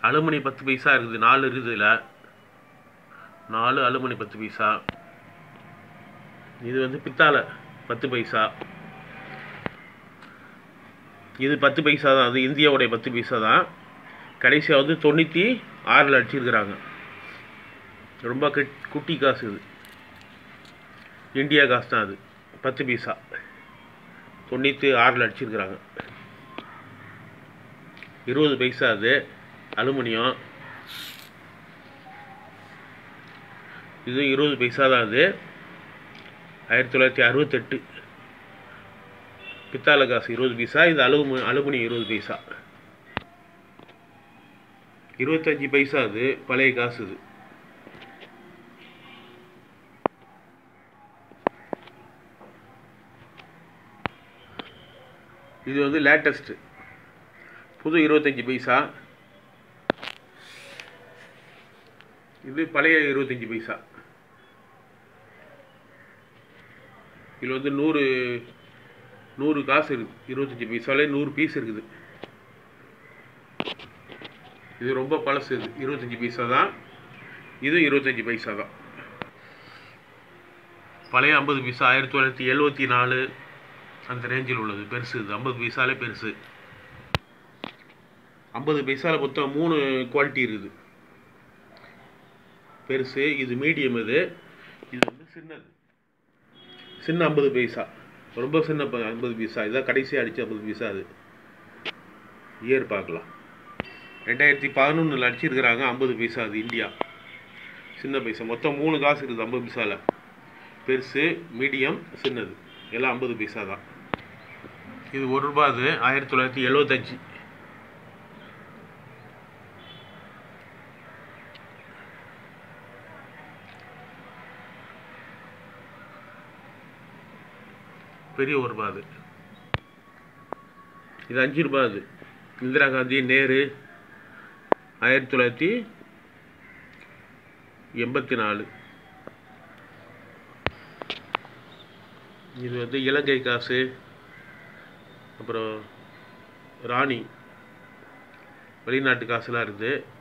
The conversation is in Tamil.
அலுமினி பத்து பைசா இருக்குது நாலு இருக்குது இதில் நாலு அலுமினி பத்து பைசா இது வந்து பித்தாளை பத்து பைசா இது பத்து பைசா தான் அது இந்தியாவுடைய பத்து பைசா தான் கடைசியாக வந்து தொண்ணூற்றி ஆறில் அடிச்சிருக்கிறாங்க ரொம்ப கட் குட்டி காசு இது இந்தியா காசு தான் அது பத்து பைசா தொண்ணூற்றி ஆறில் அடிச்சிருக்கிறாங்க இருபது பைசா அது அலுமினியம் இது இருபது பைசா தான் அது ஆயிரத்தி தொள்ளாயிரத்தி அறுபத்தெட்டு பித்தாளை காசு இருபது பைசா இது அலுமி அலுமினியம் இருபது பைசா இருபத்தஞ்சி பைசா அது பழைய காசு இது இது வந்து லேட்டஸ்ட்டு புது இருபத்தஞ்சி பைசா இது பழைய இருபத்தஞ்சி பைசா இதில் வந்து நூறு நூறு காசு இருக்குது இருபத்தஞ்சி பைசாலே நூறு பீஸ் இருக்குது இது ரொம்ப பழசு இது இருபத்தஞ்சி பைசா தான் இது இருபத்தஞ்சி பைசா தான் பழைய ஐம்பது பைசா ஆயிரத்தி தொள்ளாயிரத்தி எழுபத்தி நாலு அந்த ரேஞ்சில் உள்ளது பெருசு இது ஐம்பது பைசாலே பெருசு ஐம்பது பைசாவில் மொத்தம் மூணு குவாலிட்டி இருக்குது பெருசு இது மீடியம் இது இது வந்து சின்னது சின்ன ஐம்பது பைசா ரொம்ப சின்ன ப- ஐம்பது பைசா இதான் கடைசியாக அடித்த ஐம்பது பைசா அது இயர் பார்க்கலாம் ரெண்டாயிரத்தி பதினொன்றில் அடிச்சிருக்கிறாங்க ஐம்பது பைசா அது இந்தியா சின்ன பைசா மொத்தம் மூணு காசு இருக்குது ஐம்பது பைசாவில் பெருசு மீடியம் சின்னது எல்லாம் ஐம்பது பைசா தான் இது ஒரு ரூபா அது ஆயிரத்தி தொள்ளாயிரத்தி எழுபத்தஞ்சி பெரிய ஒரு ரூபா அது இது அஞ்சு ரூபா அது இந்திரா காந்தி நேரு ஆயிரத்தி தொள்ளாயிரத்தி எண்பத்தி நாலு இது வந்து இலங்கை காசு அப்புறம் ராணி வெளிநாட்டு காசுலாம் இருக்குது